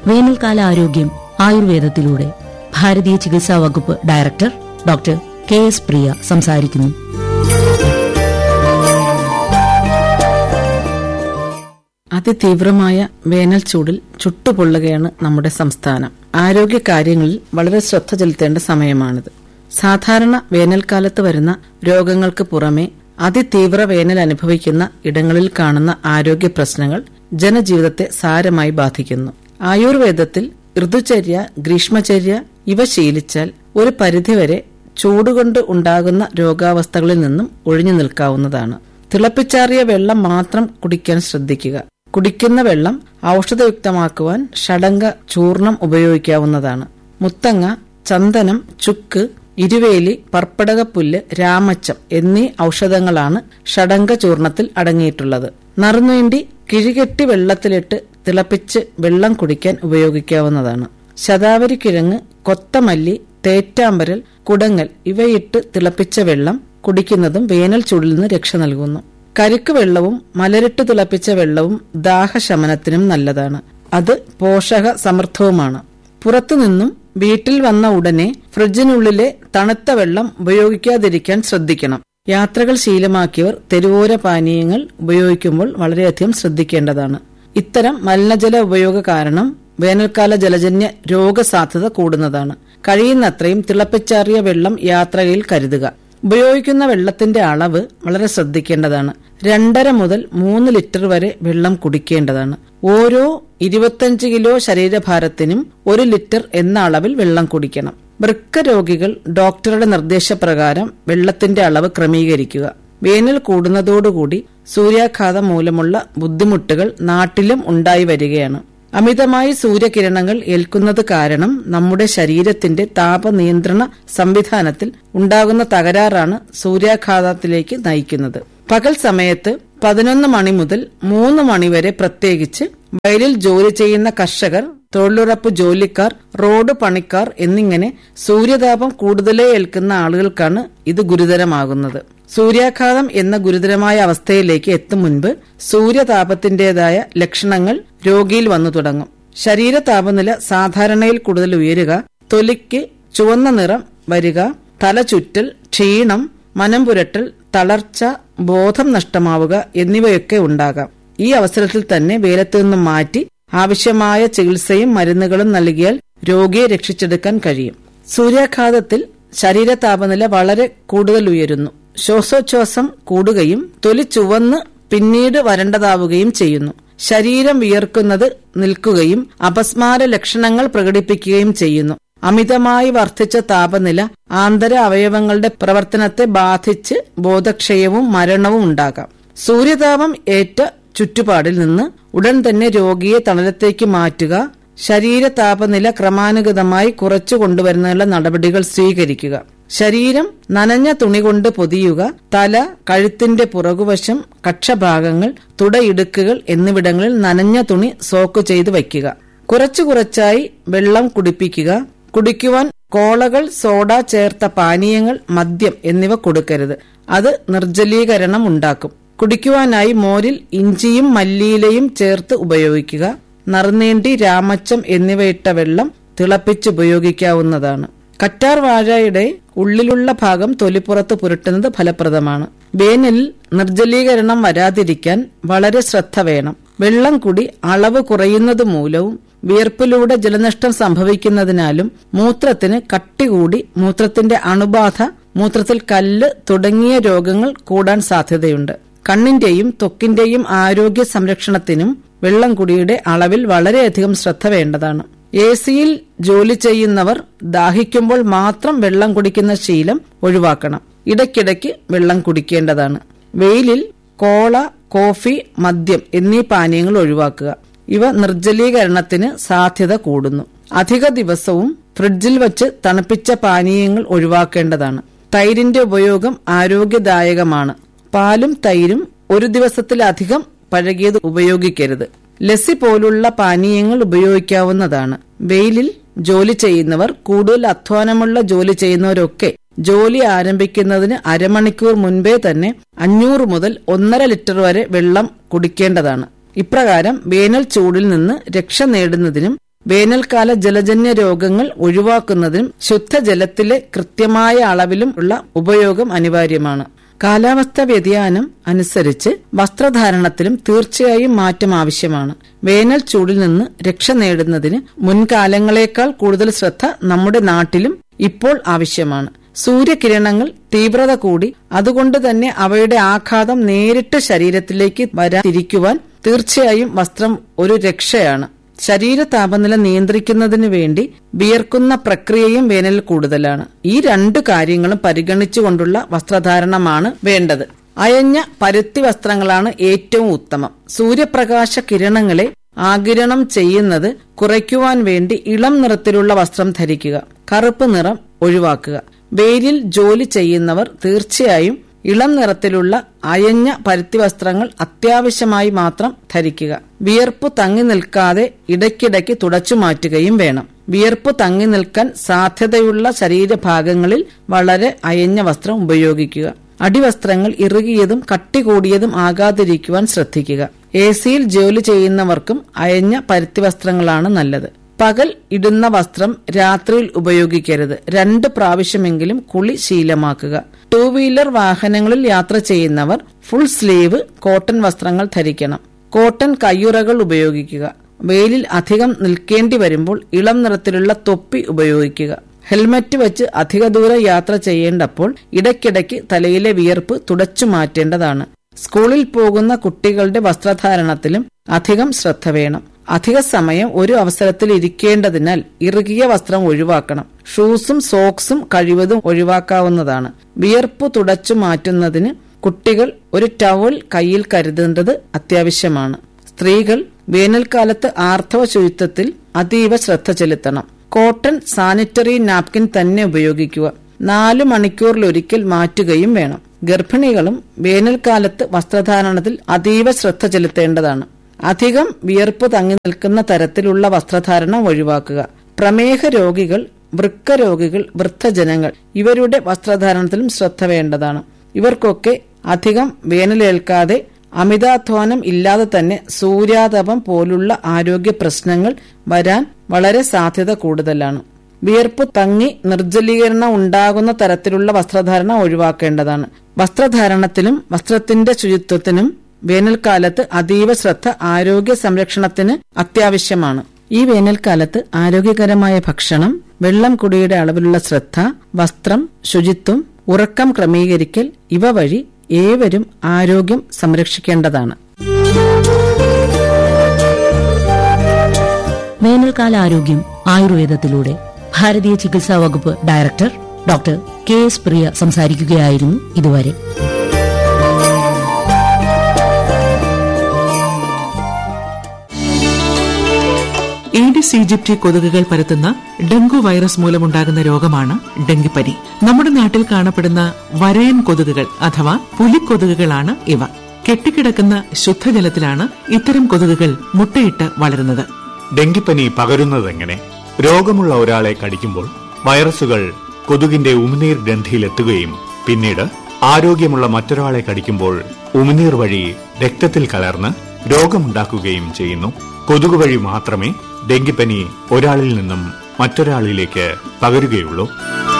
വേനൽക്കാല ആരോഗ്യം ആയുർവേദത്തിലൂടെ ഭാരതീയ ചികിത്സാ വകുപ്പ് director doctor K S Priya സംസാരിക്കുന്നു അതിതീവ്രമായ വേനൽ ചൂടിൽ ചുട്ടുപൊള്ളുകയാണ് നമ്മുടെ സംസ്ഥാനം ആരോഗ്യ കാര്യങ്ങളിൽ വളരെ ശ്രദ്ധ ചെലുത്തേണ്ട സമയമാണിത് സാധാരണ വേനൽക്കാലത്ത് വരുന്ന രോഗങ്ങൾക്ക് പുറമെ അതിതീവ്ര വേനൽ അനുഭവിക്കുന്ന ഇടങ്ങളിൽ കാണുന്ന ആരോഗ്യ പ്രശ്നങ്ങൾ ജനജീവിതത്തെ സാരമായി ബാധിക്കുന്നു ആയുർവേദത്തിൽ ഋതുചര്യ ഗ്രീഷ്മചര്യ ഇവ ശീലിച്ചാൽ ഒരു പരിധിവരെ ചൂടുകൊണ്ട് ഉണ്ടാകുന്ന രോഗാവസ്ഥകളിൽ നിന്നും ഒഴിഞ്ഞു നിൽക്കാവുന്നതാണ് തിളപ്പിച്ചാറിയ വെള്ളം മാത്രം കുടിക്കാൻ ശ്രദ്ധിക്കുക കുടിക്കുന്ന വെള്ളം ഔഷധയുക്തമാക്കുവാൻ ഷടങ്ക ചൂർണം ഉപയോഗിക്കാവുന്നതാണ് മുത്തങ്ങ ചന്ദനം ചുക്ക് ഇരുവേലി പർപ്പടകപ്പുല്ല് രാമച്ചം എന്നീ ഔഷധങ്ങളാണ് ഷടങ്ക ചൂർണത്തിൽ അടങ്ങിയിട്ടുള്ളത് നറുനീണ്ടി കിഴികെട്ടി വെള്ളത്തിലിട്ട് തിളപ്പിച്ച് വെള്ളം കുടിക്കാൻ ഉപയോഗിക്കാവുന്നതാണ് ശതാവരി കിഴങ്ങ് കൊത്തമല്ലി തേറ്റാമ്പരൽ കുടങ്ങൽ ഇവയിട്ട് തിളപ്പിച്ച വെള്ളം കുടിക്കുന്നതും വേനൽ ചൂടിൽ നിന്ന് രക്ഷ നൽകുന്നു കരിക്ക് വെള്ളവും മലരിട്ട് തിളപ്പിച്ച വെള്ളവും ദാഹശമനത്തിനും നല്ലതാണ് അത് പോഷക സമൃദ്ധവുമാണ് പുറത്തുനിന്നും വീട്ടിൽ വന്ന ഉടനെ ഫ്രിഡ്ജിനുള്ളിലെ തണുത്ത വെള്ളം ഉപയോഗിക്കാതിരിക്കാൻ ശ്രദ്ധിക്കണം യാത്രകൾ ശീലമാക്കിയവർ തെരുവോര പാനീയങ്ങൾ ഉപയോഗിക്കുമ്പോൾ വളരെയധികം ശ്രദ്ധിക്കേണ്ടതാണ് ഇത്തരം മലിനജല ഉപയോഗ കാരണം വേനൽക്കാല ജലജന്യ രോഗസാധ്യത കൂടുന്നതാണ് കഴിയുന്നത്രയും തിളപ്പിച്ചാറിയ വെള്ളം യാത്രയിൽ കരുതുക ഉപയോഗിക്കുന്ന വെള്ളത്തിന്റെ അളവ് വളരെ ശ്രദ്ധിക്കേണ്ടതാണ് രണ്ടര മുതൽ മൂന്ന് ലിറ്റർ വരെ വെള്ളം കുടിക്കേണ്ടതാണ് ഓരോ ഇരുപത്തഞ്ച് കിലോ ശരീരഭാരത്തിനും ഒരു ലിറ്റർ എന്ന അളവിൽ വെള്ളം കുടിക്കണം വൃക്ക രോഗികൾ ഡോക്ടറുടെ നിർദ്ദേശപ്രകാരം വെള്ളത്തിന്റെ അളവ് ക്രമീകരിക്കുക വേനൽ കൂടുന്നതോടുകൂടി സൂര്യാഘാതം മൂലമുള്ള ബുദ്ധിമുട്ടുകൾ നാട്ടിലും ഉണ്ടായി വരികയാണ് അമിതമായി സൂര്യകിരണങ്ങൾ ഏൽക്കുന്നത് കാരണം നമ്മുടെ ശരീരത്തിന്റെ താപനിയന്ത്രണ സംവിധാനത്തിൽ ഉണ്ടാകുന്ന തകരാറാണ് സൂര്യാഘാതത്തിലേക്ക് നയിക്കുന്നത് പകൽ സമയത്ത് പതിനൊന്ന് മണി മുതൽ മൂന്ന് മണിവരെ പ്രത്യേകിച്ച് വയലിൽ ജോലി ചെയ്യുന്ന കർഷകർ തൊഴിലുറപ്പ് ജോലിക്കാർ റോഡ് പണിക്കാർ എന്നിങ്ങനെ സൂര്യതാപം കൂടുതലേ ഏൽക്കുന്ന ആളുകൾക്കാണ് ഇത് ഗുരുതരമാകുന്നത് സൂര്യാഘാതം എന്ന ഗുരുതരമായ അവസ്ഥയിലേക്ക് എത്തും മുൻപ് സൂര്യതാപത്തിന്റേതായ ലക്ഷണങ്ങൾ രോഗിയിൽ വന്നു തുടങ്ങും ശരീര താപനില സാധാരണയിൽ കൂടുതൽ ഉയരുക തൊലിക്ക് ചുവന്ന നിറം വരിക തലചുറ്റൽ ക്ഷീണം മനം പുരട്ടൽ തളർച്ച ബോധം നഷ്ടമാവുക എന്നിവയൊക്കെ ഉണ്ടാകാം ഈ അവസരത്തിൽ തന്നെ വേലത്തു നിന്നും മാറ്റി ആവശ്യമായ ചികിത്സയും മരുന്നുകളും നൽകിയാൽ രോഗിയെ രക്ഷിച്ചെടുക്കാൻ കഴിയും സൂര്യാഘാതത്തിൽ ശരീര താപനില വളരെ കൂടുതൽ ഉയരുന്നു ശ്വാസോച്ഛ്വാസം കൂടുകയും തൊലി ചുവന്ന് പിന്നീട് വരണ്ടതാവുകയും ചെയ്യുന്നു ശരീരം വിയർക്കുന്നത് നിൽക്കുകയും അപസ്മാര ലക്ഷണങ്ങൾ പ്രകടിപ്പിക്കുകയും ചെയ്യുന്നു അമിതമായി വർദ്ധിച്ച താപനില ആന്തര അവയവങ്ങളുടെ പ്രവർത്തനത്തെ ബാധിച്ച് ബോധക്ഷയവും മരണവും ഉണ്ടാകാം സൂര്യതാപം ഏറ്റ ചുറ്റുപാടിൽ നിന്ന് ഉടൻ തന്നെ രോഗിയെ തണലത്തേക്ക് മാറ്റുക ശരീര താപനില ക്രമാനുഗതമായി കുറച്ചു കൊണ്ടുവരുന്നതിനുള്ള നടപടികൾ സ്വീകരിക്കുക ശരീരം നനഞ്ഞ തുണി കൊണ്ട് പൊതിയുക തല കഴുത്തിന്റെ പുറകുവശം കക്ഷഭാഗങ്ങൾ തുടയിടുക്കുകൾ എന്നിവിടങ്ങളിൽ നനഞ്ഞ തുണി സോക്ക് ചെയ്ത് വയ്ക്കുക കുറച്ചു കുറച്ചായി വെള്ളം കുടിപ്പിക്കുക കുടിക്കുവാൻ കോളകൾ സോഡ ചേർത്ത പാനീയങ്ങൾ മദ്യം എന്നിവ കൊടുക്കരുത് അത് നിർജ്ജലീകരണം ഉണ്ടാക്കും കുടിക്കുവാനായി മോരിൽ ഇഞ്ചിയും മല്ലിയിലയും ചേർത്ത് ഉപയോഗിക്കുക നറുനീണ്ടി രാമച്ചം എന്നിവയിട്ട വെള്ളം തിളപ്പിച്ചുപയോഗിക്കാവുന്നതാണ് കറ്റാർ വാഴയുടെ ഉള്ളിലുള്ള ഭാഗം തൊലിപ്പുറത്ത് പുരട്ടുന്നത് ഫലപ്രദമാണ് വേനലിൽ നിർജ്ജലീകരണം വരാതിരിക്കാൻ വളരെ ശ്രദ്ധ വേണം വെള്ളം കുടി അളവ് കുറയുന്നത് മൂലവും വിയർപ്പിലൂടെ ജലനഷ്ടം സംഭവിക്കുന്നതിനാലും മൂത്രത്തിന് കട്ടി കൂടി മൂത്രത്തിന്റെ അണുബാധ മൂത്രത്തിൽ കല്ല് തുടങ്ങിയ രോഗങ്ങൾ കൂടാൻ സാധ്യതയുണ്ട് കണ്ണിന്റെയും ത്വക്കിന്റെയും ആരോഗ്യ സംരക്ഷണത്തിനും വെള്ളം കുടിയുടെ അളവിൽ വളരെയധികം ശ്രദ്ധ വേണ്ടതാണ് എ സിയിൽ ജോലി ചെയ്യുന്നവർ ദാഹിക്കുമ്പോൾ മാത്രം വെള്ളം കുടിക്കുന്ന ശീലം ഒഴിവാക്കണം ഇടയ്ക്കിടയ്ക്ക് വെള്ളം കുടിക്കേണ്ടതാണ് വെയിലിൽ കോള കോഫി മദ്യം എന്നീ പാനീയങ്ങൾ ഒഴിവാക്കുക ഇവ നിർജ്ജലീകരണത്തിന് സാധ്യത കൂടുന്നു അധിക ദിവസവും ഫ്രിഡ്ജിൽ വച്ച് തണുപ്പിച്ച പാനീയങ്ങൾ ഒഴിവാക്കേണ്ടതാണ് തൈരിന്റെ ഉപയോഗം ആരോഗ്യദായകമാണ് പാലും തൈരും ഒരു ദിവസത്തിലധികം പഴകിയത് ഉപയോഗിക്കരുത് ലസ്സി പോലുള്ള പാനീയങ്ങൾ ഉപയോഗിക്കാവുന്നതാണ് വെയിലിൽ ജോലി ചെയ്യുന്നവർ കൂടുതൽ അധ്വാനമുള്ള ജോലി ചെയ്യുന്നവരൊക്കെ ജോലി ആരംഭിക്കുന്നതിന് അരമണിക്കൂർ മുൻപേ തന്നെ അഞ്ഞൂറ് മുതൽ ഒന്നര ലിറ്റർ വരെ വെള്ളം കുടിക്കേണ്ടതാണ് ഇപ്രകാരം വേനൽ ചൂടിൽ നിന്ന് രക്ഷ നേടുന്നതിനും വേനൽക്കാല ജലജന്യ രോഗങ്ങൾ ഒഴിവാക്കുന്നതിനും ശുദ്ധജലത്തിലെ കൃത്യമായ അളവിലും ഉള്ള ഉപയോഗം അനിവാര്യമാണ് കാലാവസ്ഥ വ്യതിയാനം അനുസരിച്ച് വസ്ത്രധാരണത്തിലും തീർച്ചയായും മാറ്റം ആവശ്യമാണ് വേനൽ ചൂടിൽ നിന്ന് രക്ഷ നേടുന്നതിന് മുൻകാലങ്ങളേക്കാൾ കൂടുതൽ ശ്രദ്ധ നമ്മുടെ നാട്ടിലും ഇപ്പോൾ ആവശ്യമാണ് സൂര്യകിരണങ്ങൾ തീവ്രത കൂടി അതുകൊണ്ട് തന്നെ അവയുടെ ആഘാതം നേരിട്ട് ശരീരത്തിലേക്ക് വരാതിരിക്കുവാൻ തീർച്ചയായും വസ്ത്രം ഒരു രക്ഷയാണ് ശരീര താപനില നിയന്ത്രിക്കുന്നതിന് വേണ്ടി വിയർക്കുന്ന പ്രക്രിയയും വേനലിൽ കൂടുതലാണ് ഈ രണ്ടു കാര്യങ്ങളും പരിഗണിച്ചുകൊണ്ടുള്ള വസ്ത്രധാരണമാണ് വേണ്ടത് അയഞ്ഞ പരുത്തി വസ്ത്രങ്ങളാണ് ഏറ്റവും ഉത്തമം സൂര്യപ്രകാശ കിരണങ്ങളെ ആകിരണം ചെയ്യുന്നത് കുറയ്ക്കുവാൻ വേണ്ടി ഇളം നിറത്തിലുള്ള വസ്ത്രം ധരിക്കുക കറുപ്പ് നിറം ഒഴിവാക്കുക വെയിലിൽ ജോലി ചെയ്യുന്നവർ തീർച്ചയായും ഇളം നിറത്തിലുള്ള അയഞ്ഞ പരുത്തി വസ്ത്രങ്ങൾ അത്യാവശ്യമായി മാത്രം ധരിക്കുക വിയർപ്പ് തങ്ങി നിൽക്കാതെ ഇടയ്ക്കിടയ്ക്ക് തുടച്ചു മാറ്റുകയും വേണം വിയർപ്പ് തങ്ങി നിൽക്കാൻ സാധ്യതയുള്ള ശരീരഭാഗങ്ങളിൽ വളരെ അയഞ്ഞ വസ്ത്രം ഉപയോഗിക്കുക അടിവസ്ത്രങ്ങൾ ഇറുകിയതും കട്ടി കൂടിയതും ആകാതിരിക്കുവാൻ ശ്രദ്ധിക്കുക എ സിയിൽ ജോലി ചെയ്യുന്നവർക്കും അയഞ്ഞ പരുത്തി വസ്ത്രങ്ങളാണ് നല്ലത് പകൽ ഇടുന്ന വസ്ത്രം രാത്രിയിൽ ഉപയോഗിക്കരുത് രണ്ട് പ്രാവശ്യമെങ്കിലും കുളി ശീലമാക്കുക ടൂ വീലർ വാഹനങ്ങളിൽ യാത്ര ചെയ്യുന്നവർ ഫുൾ സ്ലീവ് കോട്ടൺ വസ്ത്രങ്ങൾ ധരിക്കണം കോട്ടൺ കയ്യുറകൾ ഉപയോഗിക്കുക വെയിലിൽ അധികം നിൽക്കേണ്ടി വരുമ്പോൾ ഇളം നിറത്തിലുള്ള തൊപ്പി ഉപയോഗിക്കുക ഹെൽമറ്റ് വെച്ച് അധിക ദൂരം യാത്ര ചെയ്യേണ്ടപ്പോൾ ഇടയ്ക്കിടയ്ക്ക് തലയിലെ വിയർപ്പ് തുടച്ചു മാറ്റേണ്ടതാണ് സ്കൂളിൽ പോകുന്ന കുട്ടികളുടെ വസ്ത്രധാരണത്തിലും അധികം ശ്രദ്ധ വേണം അധിക സമയം ഒരു അവസരത്തിൽ ഇരിക്കേണ്ടതിനാൽ ഇറുകിയ വസ്ത്രം ഒഴിവാക്കണം ഷൂസും സോക്സും കഴിവതും ഒഴിവാക്കാവുന്നതാണ് വിയർപ്പ് തുടച്ചു മാറ്റുന്നതിന് കുട്ടികൾ ഒരു ടവൽ കയ്യിൽ കരുതേണ്ടത് അത്യാവശ്യമാണ് സ്ത്രീകൾ വേനൽക്കാലത്ത് ആർത്തവ ശുചിത്വത്തിൽ അതീവ ശ്രദ്ധ ചെലുത്തണം കോട്ടൺ സാനിറ്ററി നാപ്കിൻ തന്നെ ഉപയോഗിക്കുക നാല് മണിക്കൂറിലൊരിക്കൽ മാറ്റുകയും വേണം ഗർഭിണികളും വേനൽക്കാലത്ത് വസ്ത്രധാരണത്തിൽ അതീവ ശ്രദ്ധ ചെലുത്തേണ്ടതാണ് അധികം വിയർപ്പ് തങ്ങി നിൽക്കുന്ന തരത്തിലുള്ള വസ്ത്രധാരണം ഒഴിവാക്കുക പ്രമേഹ രോഗികൾ വൃക്ക രോഗികൾ വൃദ്ധജനങ്ങൾ ഇവരുടെ വസ്ത്രധാരണത്തിലും ശ്രദ്ധ വേണ്ടതാണ് ഇവർക്കൊക്കെ അധികം വേനലേൽക്കാതെ അമിതാധ്വാനം ഇല്ലാതെ തന്നെ സൂര്യാതപം പോലുള്ള ആരോഗ്യ പ്രശ്നങ്ങൾ വരാൻ വളരെ സാധ്യത കൂടുതലാണ് വിയർപ്പ് തങ്ങി നിർജ്ജലീകരണം ഉണ്ടാകുന്ന തരത്തിലുള്ള വസ്ത്രധാരണം ഒഴിവാക്കേണ്ടതാണ് വസ്ത്രധാരണത്തിലും വസ്ത്രത്തിന്റെ ശുചിത്വത്തിനും വേനൽക്കാലത്ത് അതീവ ശ്രദ്ധ ആരോഗ്യ സംരക്ഷണത്തിന് അത്യാവശ്യമാണ് ഈ വേനൽക്കാലത്ത് ആരോഗ്യകരമായ ഭക്ഷണം വെള്ളം കുടിയുടെ അളവിലുള്ള ശ്രദ്ധ വസ്ത്രം ശുചിത്വം ഉറക്കം ക്രമീകരിക്കൽ ഇവ വഴി ഏവരും ആരോഗ്യം സംരക്ഷിക്കേണ്ടതാണ് വേനൽക്കാല ആരോഗ്യം ആയുർവേദത്തിലൂടെ ഭാരതീയ ചികിത്സാ വകുപ്പ് director doctor K S Priya സംസാരിക്കുകയായിരുന്നു ഇതുവരെ ഏഡിസ് ഈജിപ്തി കൊതുകുകൾ പരത്തുന്ന ഡെങ്കു വൈറസ് മൂലമുണ്ടാകുന്ന രോഗമാണ് ഡെങ്കിപ്പനി നമ്മുടെ നാട്ടിൽ കാണപ്പെടുന്ന വരയൻ കൊതുകുകൾ അഥവാ പുലിക്കൊതുകുകളാണ് ഇവ കെട്ടിക്കിടക്കുന്ന ശുദ്ധജലത്തിലാണ് ഇത്തരം കൊതുകുകൾ മുട്ടയിട്ട് വളരുന്നത് ഡെങ്കിപ്പനി പകരുന്നതെങ്ങനെ രോഗമുള്ള ഒരാളെ കടിക്കുമ്പോൾ വൈറസുകൾ കൊതുകിന്റെ ഉമിനീർ ഗ്രന്ഥിയിലെത്തുകയും പിന്നീട് ആരോഗ്യമുള്ള മറ്റൊരാളെ കടിക്കുമ്പോൾ ഉമിനീർ വഴി രക്തത്തിൽ കലർന്ന് രോഗമുണ്ടാക്കുകയും ചെയ്യുന്നു കൊതുക് വഴി മാത്രമേ ഡെങ്കിപ്പനി ഒരാളിൽ നിന്നും മറ്റൊരാളിലേക്ക് പകരുകയുള്ളൂ